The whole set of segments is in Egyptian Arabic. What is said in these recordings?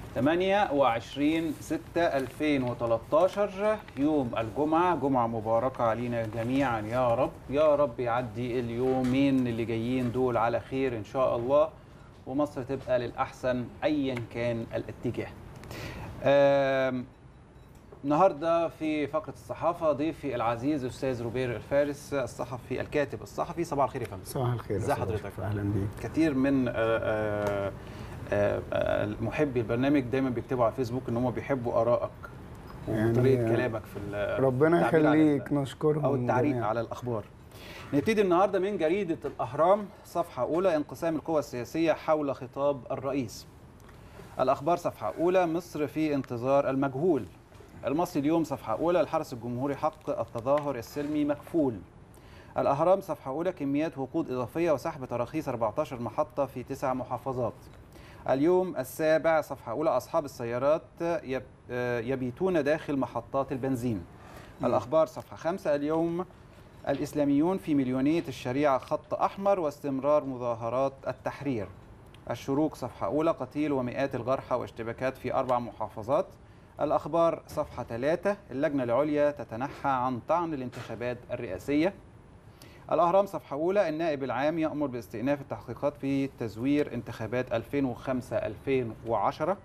28 6 2013 يوم الجمعة جمعة مباركة علينا جميعا يا رب يا رب يعدي اليومين اللي جايين دول على خير إن شاء الله ومصر تبقى للأحسن أيا كان الاتجاه آم، النهارده في فقره الصحافه ضيفي العزيز استاذ روبير الفارس الصحفي الكاتب الصحفي صباح الخير يا فندم صباح الخير ازي يا أستاذ حضرتك؟ أشرف. اهلا بيك كتير من آه، آه، آه، آه، محبي البرنامج دايما بيكتبوا على الفيسبوك ان هم بيحبوا ارائك يعني وطريقه كلامك في ال- ربنا التعبير على ال- يخليك نشكرهم او التعليق جميعاً. على الاخبار نبتدي النهارده من جريده الاهرام صفحه اولى انقسام القوى السياسيه حول خطاب الرئيس الاخبار صفحه اولى مصر في انتظار المجهول المصري اليوم صفحه اولى الحرس الجمهوري حق التظاهر السلمي مكفول الاهرام صفحه اولى كميات وقود اضافيه وسحب تراخيص 14 محطه في تسع محافظات اليوم السابع صفحه اولى اصحاب السيارات يب- يبيتون داخل محطات البنزين الأخبار صفحة خمسة اليوم الإسلاميون في مليونية الشريعة خط أحمر واستمرار مظاهرات التحرير الشروق صفحة أولى قتيل ومئات الجرحى واشتباكات في أربع محافظات الأخبار صفحة ثلاثة اللجنة العليا تتنحى عن طعن الانتخابات الرئاسية الأهرام صفحة أولى النائب العام يأمر باستئناف التحقيقات في تزوير انتخابات 2005-2010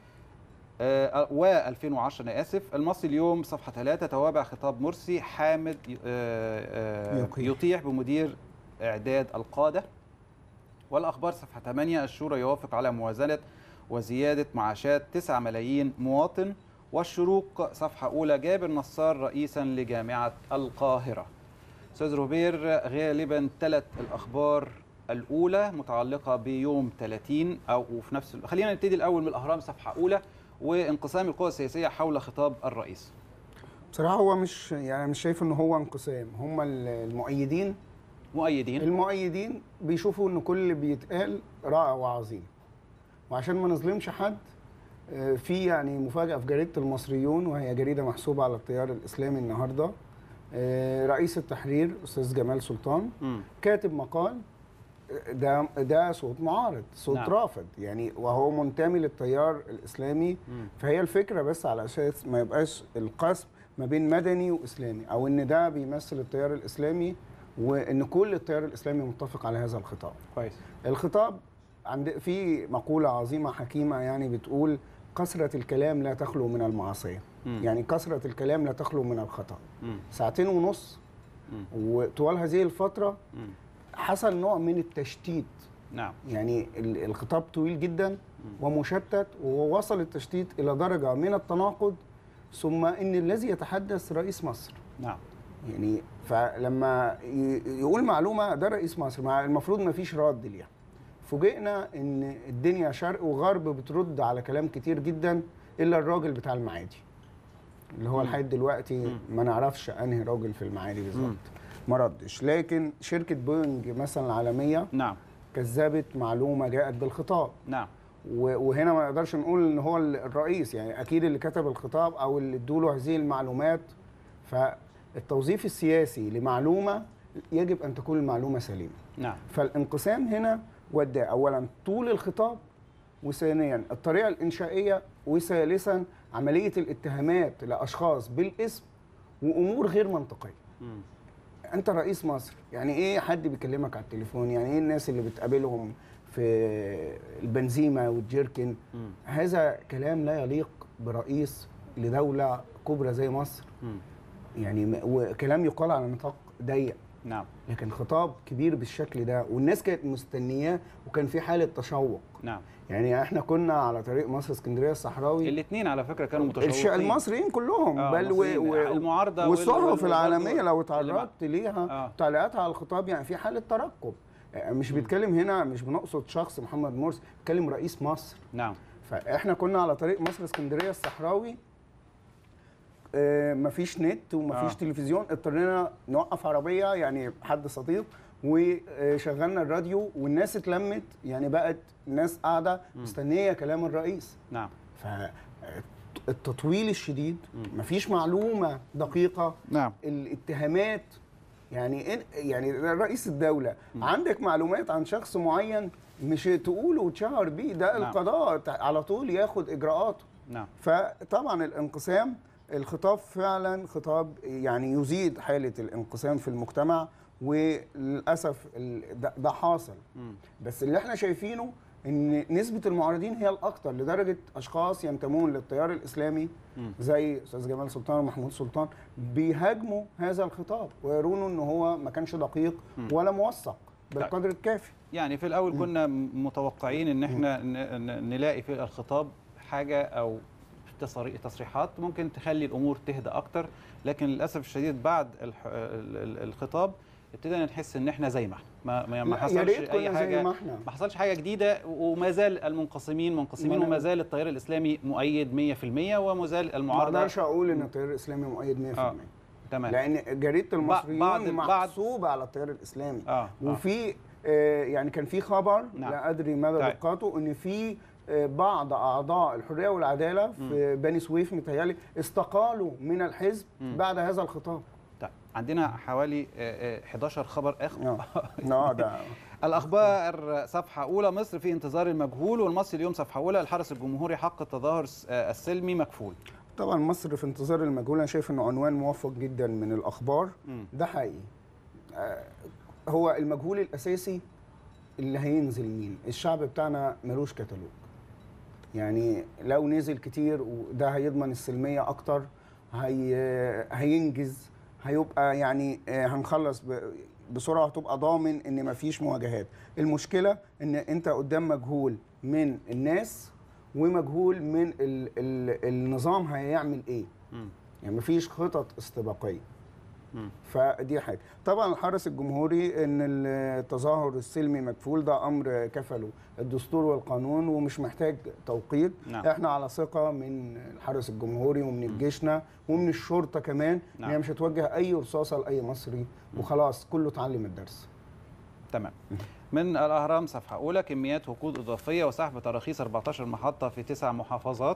و 2010 انا اسف المصري اليوم صفحه 3 توابع خطاب مرسي حامد آه، آه، يقيح. يطيح بمدير اعداد القاده والاخبار صفحه 8 الشورى يوافق على موازنه وزياده معاشات 9 ملايين مواطن والشروق صفحه اولى جابر نصار رئيسا لجامعه القاهره استاذ روبير غالبا ثلاث الاخبار الاولى متعلقه بيوم 30 او وفي نفس ال- خلينا نبتدي الاول من الاهرام صفحه اولى وانقسام القوى السياسيه حول خطاب الرئيس بصراحه هو مش يعني مش شايف ان هو انقسام هم ال- المؤيدين مؤيدين المؤيدين بيشوفوا ان كل اللي بيتقال رائع وعظيم وعشان ما نظلمش حد آه، في يعني مفاجاه في جريده المصريون وهي جريده محسوبه على التيار الاسلامي النهارده آه، رئيس التحرير استاذ جمال سلطان مم. كاتب مقال ده ده صوت معارض صوت نعم. نعم. رافض يعني وهو منتمي للتيار الاسلامي مم. فهي الفكره بس على اساس ما يبقاش القسم ما بين مدني واسلامي او ان ده بيمثل التيار الاسلامي وان كل التيار الاسلامي متفق على هذا الخطاب كويس الخطاب عند في مقوله عظيمه حكيمه يعني بتقول كثره الكلام لا تخلو من المعصيه مم. يعني كثره الكلام لا تخلو من الخطا مم. ساعتين ونص مم. وطوال هذه الفتره مم. حصل نوع من التشتيت نعم يعني ال- الخطاب طويل جدا ومشتت ووصل التشتيت الى درجه من التناقض ثم ان الذي يتحدث رئيس مصر نعم يعني فلما ي- يقول معلومه ده رئيس مصر مع المفروض ما فيش رد ليها فوجئنا ان الدنيا شرق وغرب بترد على كلام كتير جدا الا الراجل بتاع المعادي اللي هو مم. لحد دلوقتي مم. ما نعرفش انهي راجل في المعادي مم. بالظبط ما ردش لكن شركه بوينج مثلا العالميه نعم كذبت معلومه جاءت بالخطاب نعم و- وهنا ما نقدرش نقول ان هو ال- الرئيس يعني اكيد اللي كتب الخطاب او اللي ادوله هذه المعلومات فالتوظيف السياسي لمعلومه يجب ان تكون المعلومه سليمه نعم فالانقسام هنا ودى اولا طول الخطاب وثانيا الطريقه الانشائيه وثالثا عمليه الاتهامات لاشخاص بالاسم وامور غير منطقيه مم. انت رئيس مصر يعني ايه حد بيكلمك على التليفون يعني ايه الناس اللي بتقابلهم في البنزيمه والجيركن مم. هذا كلام لا يليق برئيس لدوله كبرى زي مصر مم. يعني م- وكلام يقال على نطاق ضيق نعم لكن خطاب كبير بالشكل ده والناس كانت مستنياه وكان في حاله تشوق نعم يعني احنا كنا على طريق مصر اسكندريه الصحراوي الاثنين على فكره كانوا الش- متشوقين المصريين كلهم آه، بل و... المصريين. و... المعارضه وال- والصحف وال- العالميه وال- لو اللي مع- اتعرضت ليها آه. تعليقاتها على الخطاب يعني في حاله ترقب يعني مش بيتكلم هنا مش بنقصد شخص محمد مرسي بيتكلم رئيس مصر نعم فاحنا كنا على طريق مصر اسكندريه الصحراوي آه، مفيش نت ومفيش آه. آه. تلفزيون اضطرينا نوقف عربيه يعني حد صديق وشغلنا الراديو والناس اتلمت يعني بقت الناس قاعده مستنيه كلام الرئيس نعم فالتطويل الشديد مفيش معلومه دقيقه نعم الاتهامات يعني إن- يعني رئيس الدوله عندك معلومات عن شخص معين مش تقوله وتشهر بيه ده نعم. القضاء تع- على طول ياخد اجراءاته نعم فطبعا الانقسام الخطاب فعلا خطاب يعني يزيد حاله الانقسام في المجتمع وللاسف ال- ده, ده حاصل مم. بس اللي احنا شايفينه ان نسبه المعارضين هي الاكثر لدرجه اشخاص ينتمون للتيار الاسلامي مم. زي استاذ جمال سلطان ومحمود سلطان بيهاجموا هذا الخطاب ويرونه ان هو ما كانش دقيق مم. ولا موثق بالقدر الكافي يعني في الاول كنا متوقعين ان احنا ن- ن- نلاقي في الخطاب حاجه او تصري- تصريحات ممكن تخلي الامور تهدى اكتر لكن للاسف الشديد بعد الح- ال- ال- الخطاب ابتدينا نحس ان احنا زي ما احنا ما, ما, ما لا، يا حصلش ريت اي كنا زي حاجه ما احنا ما حصلش حاجه جديده وما زال المنقسمين منقسمين ما أنا- وما زال التيار الاسلامي مؤيد 100% وما زال ما المعارضه اقدرش اقول ان التيار الاسلامي مؤيد 100% آه. تمام لان جريده المصريون بعد- بعد- محسوبه على التيار الاسلامي اه آه. وفي آه، يعني كان في خبر نعم. لا ادري مدى طيب. دقته ان في آه، بعض اعضاء الحريه والعداله في بني سويف متهيألي استقالوا من الحزب مم. بعد هذا الخطاب طيب عندنا حوالي آه، آه، 11 خبر اخر اه اه ده الأخبار صفحة أولى مصر في انتظار المجهول والمصري اليوم صفحة أولى الحرس الجمهوري حق التظاهر س- آه، السلمي مكفول طبعا مصر في انتظار المجهول انا شايف انه عنوان موفق جدا من الاخبار مم. ده حقيقي آه، هو المجهول الاساسي اللي هينزل مين الشعب بتاعنا ملوش كتالوج يعني لو نزل كتير وده هيضمن السلميه اكتر هي هينجز هيبقى يعني آه، هنخلص ب- بسرعه تبقى ضامن ان مفيش مواجهات المشكله ان انت قدام مجهول من الناس ومجهول من ال ال النظام هيعمل ايه مم. يعني مفيش خطط استباقيه مم. فدي حاجه طبعا الحرس الجمهوري ان التظاهر السلمي مكفول ده امر كفله الدستور والقانون ومش محتاج توقيت نعم. احنا على ثقه من الحرس الجمهوري ومن جيشنا ومن الشرطه كمان نعم. ان هي مش هتوجه اي رصاصه لاي مصري وخلاص كله اتعلم الدرس تمام من الأهرام صفحة أولى كميات وقود إضافية وسحب تراخيص 14 محطة في تسع محافظات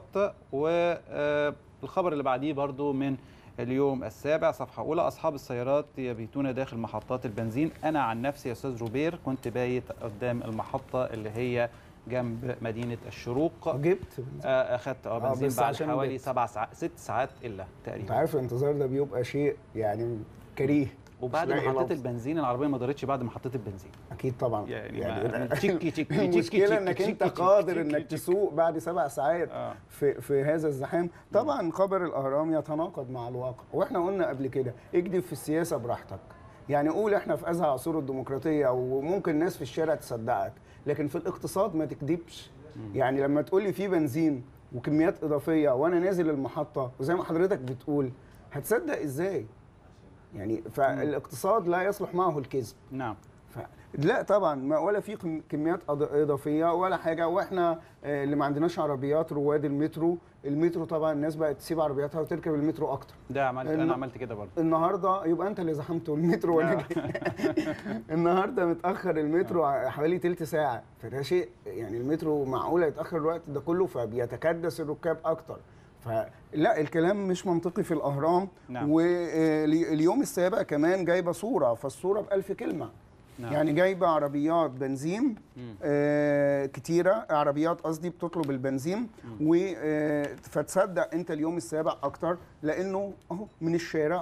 والخبر اللي بعديه برضو من اليوم السابع صفحة أولى أصحاب السيارات يبيتون داخل محطات البنزين أنا عن نفسي يا أستاذ روبير كنت بايت قدام المحطة اللي هي جنب مدينة الشروق جبت آه، أخدت اه آه، بنزين بس بعد عشان حوالي البيت. سبع ساعات ست ساعات إلا انت تقريبا عارف الانتظار ده بيبقى شيء يعني كريه وبعد مش ما لاقي حطيت لفظ. البنزين العربية ما دارتش بعد ما حطيت البنزين اكيد طبعا يعني يعني ما- ده- تشيكي تشيكي تشيكي المشكله تشيكي انك انت تشيكي قادر تشيكي انك تشيكي. تسوق بعد سبع ساعات آه. في في هذا الزحام طبعا خبر الاهرام يتناقض مع الواقع واحنا قلنا قبل كده اكذب في السياسه براحتك يعني قول احنا في ازهى عصور الديمقراطيه وممكن الناس في الشارع تصدقك لكن في الاقتصاد ما تكذبش يعني لما تقول لي في بنزين وكميات اضافيه وانا نازل المحطه وزي ما حضرتك بتقول هتصدق ازاي يعني فالاقتصاد لا يصلح معه الكذب نعم ف... لا طبعا ما ولا في كم- كميات أض- اضافيه ولا حاجه واحنا آه، اللي ما عندناش عربيات رواد المترو المترو طبعا الناس بقت تسيب عربياتها وتركب المترو اكتر ده عملت الن- انا عملت كده برضه النهارده يبقى انت اللي زحمته المترو وانا جاي. النهارده متاخر المترو ع- حوالي تلت ساعه فده شيء يعني المترو معقوله يتاخر الوقت ده كله فبيتكدس الركاب اكتر فلا الكلام مش منطقي في الاهرام نعم. واليوم السابع كمان جايبه صوره فالصوره بألف كلمه نعم. يعني جايبه عربيات بنزين مم. آه كتيره عربيات قصدي بتطلب البنزين و آه فتصدق انت اليوم السابع اكتر لانه اهو من الشارع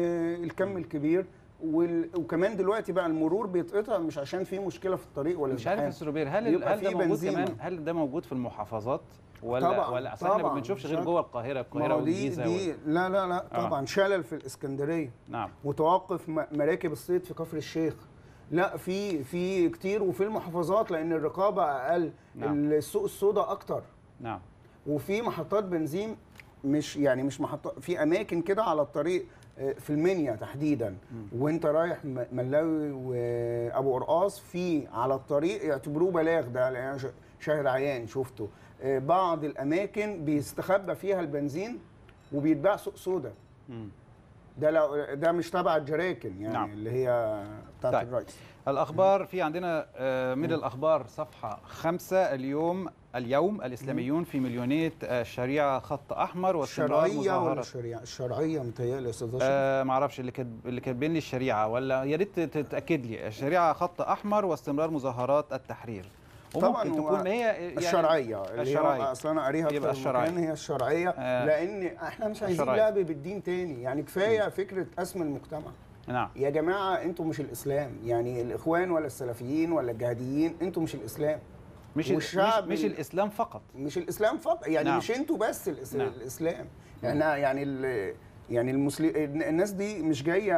والكم الكبير وال... وكمان دلوقتي بقى المرور بيتقطع مش عشان في مشكله في الطريق ولا مش عارف يا ازدحام. استاذ روبير هل يبقى هل في ده موجود بنزيمة. كمان هل ده موجود في المحافظات ولا طبعاً، ولا اصل احنا ما طبعاً. بنشوفش غير شك. جوه القاهره ما القاهره هو دي والجيزه دي وال... لا لا لا آه. طبعا شلل في الاسكندريه نعم وتوقف م- مراكب الصيد في كفر الشيخ لا في في كتير وفي المحافظات لان الرقابه اقل نعم. السوق السوداء اكتر نعم وفي محطات بنزين مش يعني مش محطات في اماكن كده على الطريق آه، في المنيا تحديدا وانت رايح م- ملاوي وابو قرقاص في على الطريق يعتبروه بلاغ ده لأن أنا ش- شاهد عيان شفته آه، بعض الاماكن بيستخبى فيها البنزين وبيتباع سوق سودا مم. ده لو ده مش تبع الجراكن يعني نعم. نعم. اللي هي بتاعت طيب. طيب. الرئيس الاخبار في عندنا آه، من الاخبار صفحه خمسة اليوم اليوم الاسلاميون في مليونيه آه، الشريعه خط احمر واستمرار الشرعيه ولا مظاهره الشريعه الشرعيه متهيألي يا استاذ اشرف آه ما اعرفش اللي كاتب اللي كاتبين لي الشريعه ولا يا ريت تتاكد لي الشريعه خط احمر واستمرار مظاهرات التحرير طبعاً وممكن هو تكون ما هي يعني الشرعيه اللي الشرعية. هي اصلا انا قاريها يبقى اكتر من الشرعية. مكان هي الشرعيه آه. لان احنا مش عايزين الشرعية. لعب بالدين تاني يعني كفايه فكره قسم المجتمع نعم يا جماعه انتوا مش الاسلام يعني الاخوان ولا السلفيين ولا الجهاديين انتوا مش الاسلام مش والشعب مش, مش ال- الاسلام فقط مش الاسلام فقط يعني نعم. مش انتوا بس الإس... نعم. الاسلام احنا يعني ال... يعني المسلم الناس دي مش جايه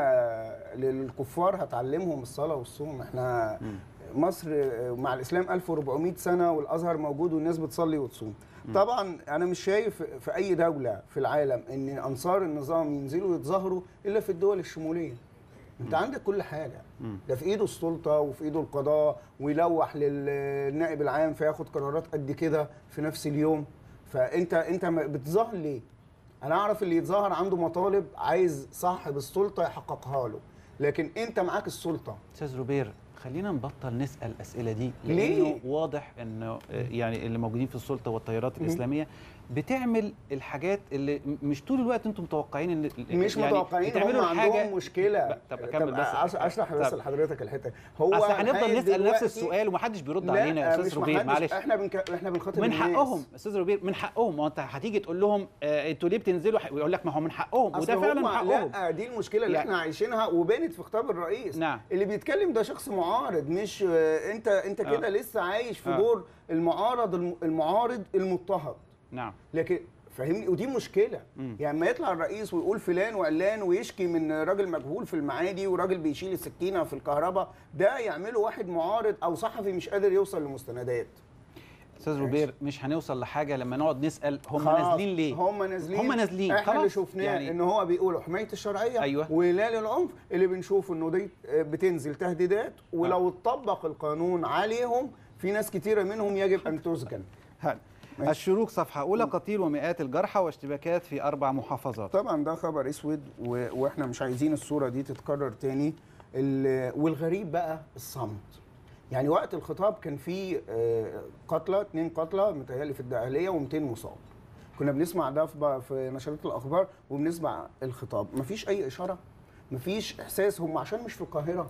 للكفار هتعلمهم الصلاه والصوم احنا مصر مع الاسلام 1400 سنه والازهر موجود والناس بتصلي وتصوم طبعا انا مش شايف في اي دوله في العالم ان انصار النظام ينزلوا يتظاهروا الا في الدول الشموليه انت عندك كل حاجه ده في ايده السلطه وفي ايده القضاء ويلوح للنائب العام فياخد قرارات قد كده في نفس اليوم فانت انت ما- بتظاهر ليه انا اعرف اللي يتظاهر عنده مطالب عايز صاحب السلطه يحققها له لكن انت معاك السلطه استاذ روبير خلينا نبطل نسال الاسئله دي ليه؟ لانه واضح انه آه، يعني اللي موجودين في السلطه والتيارات الاسلاميه بتعمل الحاجات اللي م- مش طول الوقت انتم متوقعين ان مش يعني متوقعين هم بتعملوا الحاجه عندهم مشكله ب- طب أكمل بس. أش- اشرح بس طب. لحضرتك الحته هو اصل هنفضل لحد نسال نفس دلوقتي- السؤال ومحدش بيرد لا، علينا يا مش استاذ روبير محدش- معلش احنا بنك... احنا بنخاطب من الناس. حقهم استاذ روبير من حقهم ما انت هتيجي تقول لهم آه، انتوا ليه بتنزلوا ح- ويقول لك ما هو من حقهم أصل وده فعلا هم- حقهم لا دي المشكله اللي يعني- احنا عايشينها وبانت في خطاب الرئيس نعم. اللي بيتكلم ده شخص معارض مش آه، انت انت آه. كده لسه عايش في آه. دور المعارض الم- المعارض المضطهد نعم لكن فاهمني ودي مشكله مم. يعني ما يطلع الرئيس ويقول فلان وعلان ويشكي من راجل مجهول في المعادي وراجل بيشيل السكينه في الكهرباء ده يعمله واحد معارض او صحفي مش قادر يوصل لمستندات استاذ روبير مش هنوصل لحاجه لما نقعد نسال هم خلاص، نازلين ليه هم نازلين هم نازلين احنا اللي خلاص. شفناه يعني- يعني ان هو بيقولوا حمايه الشرعيه أيوة. ولا للعنف اللي بنشوف انه دي بتنزل تهديدات ولو اتطبق القانون عليهم في ناس كتيره منهم يجب ان تسجن هل. ماشي. الشروق صفحة أولى قتيل ومئات الجرحى واشتباكات في أربع محافظات طبعا ده خبر اسود و... واحنا مش عايزين الصوره دي تتكرر تاني ال... والغريب بقى الصمت يعني وقت الخطاب كان في آه، قتلى اتنين قتلى متهيألي في الدقهليه و200 مصاب كنا بنسمع ده في ب- في نشرات الاخبار وبنسمع الخطاب مفيش اي اشاره مفيش احساس هم عشان مش في القاهره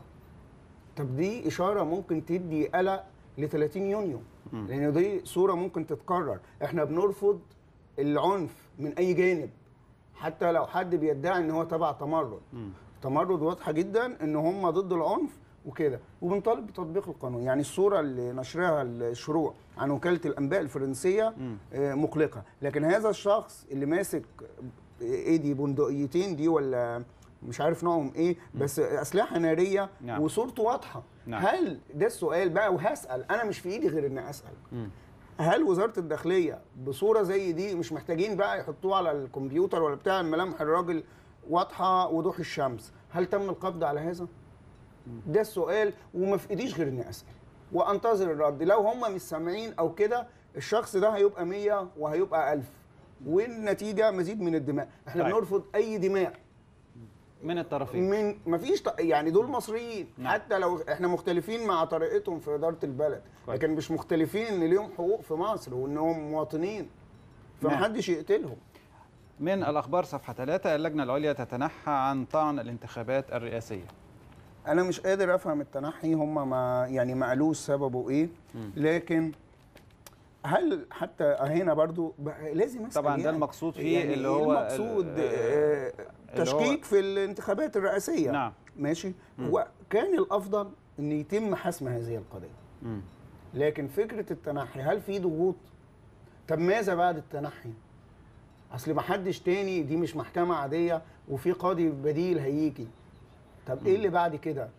طب دي اشاره ممكن تدي قلق ل 30 يونيو لان دي صوره ممكن تتكرر احنا بنرفض العنف من اي جانب حتى لو حد بيدعي ان هو تبع تمرد تمرد واضحه جدا ان هم ضد العنف وكده وبنطالب بتطبيق القانون يعني الصوره اللي نشرها الشروق عن وكاله الانباء الفرنسيه آه، مقلقه لكن هذا الشخص اللي ماسك ايه دي بندقيتين دي ولا مش عارف نوعهم ايه بس اسلحه ناريه نعم. وصورته واضحه نعم. هل ده السؤال بقى وهسال انا مش في ايدي غير اني اسال هل وزاره الداخليه بصوره زي دي مش محتاجين بقى يحطوه على الكمبيوتر ولا بتاع ملامح الراجل واضحه وضوح الشمس هل تم القبض على هذا ده السؤال وما في ايديش غير اني اسال وانتظر الرد لو هم مش سامعين او كده الشخص ده هيبقى 100 وهيبقى 1000 والنتيجه مزيد من الدماء احنا طيب. بنرفض اي دماء من الطرفين من مفيش ط... يعني دول مصريين نعم. حتى لو احنا مختلفين مع طريقتهم في اداره البلد كويس. لكن مش مختلفين ان ليهم حقوق في مصر وانهم مواطنين فمحدش يقتلهم من الأخبار صفحة 3 اللجنة العليا تتنحى عن طعن الانتخابات الرئاسية انا مش قادر افهم التنحي هم ما يعني ما قالوش سببه ايه لكن هل حتى هنا برضو بقى لازم اسال طبعاً ده يعني المقصود فيه يعني اللي إيه هو المقصود ال- آه، اللي هو- تشكيك في الانتخابات الرئاسيه نعم. ماشي وكان الافضل ان يتم حسم هذه القضيه مم. لكن فكره التنحي هل في ضغوط طب ماذا بعد التنحي اصل ما حدش تاني دي مش محكمه عاديه وفي قاضي بديل هيجي طب ايه اللي بعد كده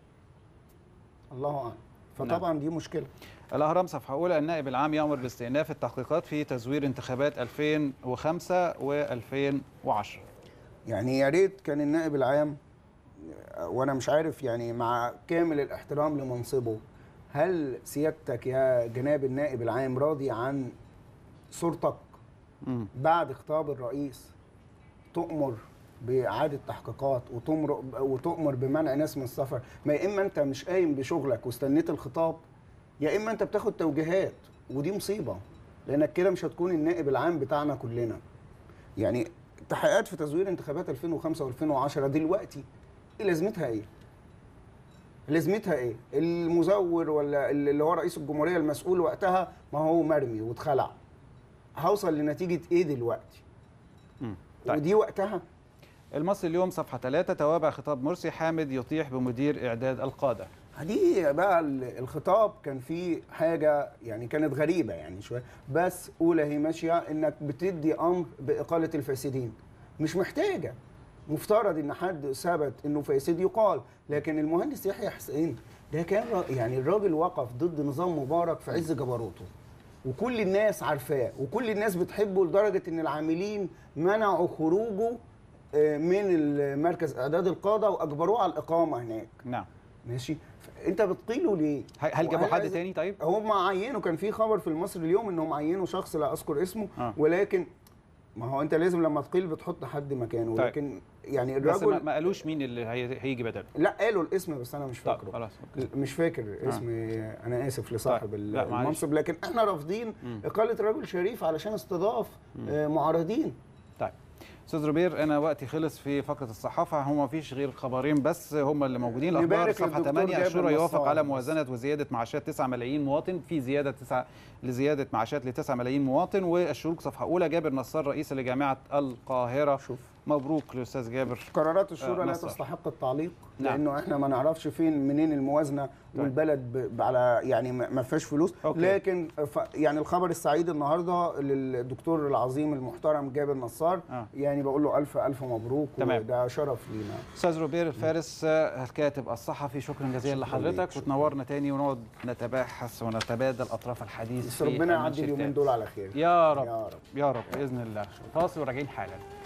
الله اعلم فطبعا دي مشكله الأهرام صفحة أولى النائب العام يأمر باستئناف التحقيقات في تزوير انتخابات 2005 و2010 يعني يا ريت كان النائب العام وانا مش عارف يعني مع كامل الاحترام لمنصبه هل سيادتك يا جناب النائب العام راضي عن صورتك مم. بعد خطاب الرئيس تؤمر بإعادة تحقيقات وتمر وتؤمر بمنع ناس من السفر ما يا إما أنت مش قايم بشغلك واستنيت الخطاب يا إما أنت بتاخد توجيهات ودي مصيبة لأنك كده مش هتكون النائب العام بتاعنا كلنا يعني التحقيقات في تزوير انتخابات 2005 و2010 دلوقتي ايه لازمتها ايه؟ لازمتها ايه المزور ولا اللي هو رئيس الجمهوريه المسؤول وقتها ما هو مرمي واتخلع هوصل لنتيجه ايه دلوقتي مم. طيب. ودي وقتها المصري اليوم صفحة 3 توابع خطاب مرسي حامد يطيح بمدير إعداد القادة دي بقى ال- الخطاب كان فيه حاجه يعني كانت غريبه يعني شويه بس اولى هي ماشيه انك بتدي امر باقاله الفاسدين مش محتاجه مفترض ان حد ثبت انه فاسد يقال لكن المهندس يحيى حسين ده كان را- يعني الراجل وقف ضد نظام مبارك في عز جبروته وكل الناس عارفاه وكل الناس بتحبه لدرجه ان العاملين منعوا خروجه آه، من المركز اعداد القاده واجبروه على الاقامه هناك نعم ماشي انت بتقيله ليه هل هل جابوا وهل حد عايز- تاني طيب؟ هم عينوا كان في خبر في المصري اليوم انهم عينوا شخص لا اذكر اسمه آه. ولكن ما هو انت لازم لما تقيل بتحط حد مكانه طيب. ولكن يعني بس ما الرجل ما قالوش مين اللي هي- هيجي بدله لا قالوا الاسم بس انا مش طيب فاكره خلاص أوكي. مش فاكر اسم انا اسف لصاحب طيب. لا، معلش. المنصب لكن احنا رافضين مم. اقاله رجل شريف علشان استضاف آه، معارضين طيب استاذ روبير انا وقتي خلص في فقره الصحافه هو ما فيش غير خبرين بس هم اللي موجودين الاخبار نبارك صفحه للدكتور 8 جابر الشورى يوافق نصار على بس. موازنه وزياده معاشات 9 ملايين مواطن في زياده 9 لزياده معاشات ل 9 ملايين مواطن والشروق صفحه اولى جابر نصار رئيس لجامعه القاهره شوف مبروك للاستاذ جابر قرارات الشورى آه، لا نصر. تستحق التعليق نعم. لانه احنا ما نعرفش فين منين الموازنه والبلد ب- ب- على يعني ما ما فيهاش فلوس أوكي. لكن ف يعني الخبر السعيد النهارده للدكتور العظيم المحترم جابر نصار آه. يعني بقول له الف الف مبروك تمام. وده شرف لينا استاذ روبير الفارس آه، الكاتب الصحفي شكرا جزيلا شكراً لحضرتك ليك، شكراً. وتنورنا تاني ونقعد نتباحث ونتبادل اطراف الحديث بس في ربنا يعدي المانشيتات. اليومين دول على خير يا رب يا رب يا رب باذن الله فاصل وراجعين حالا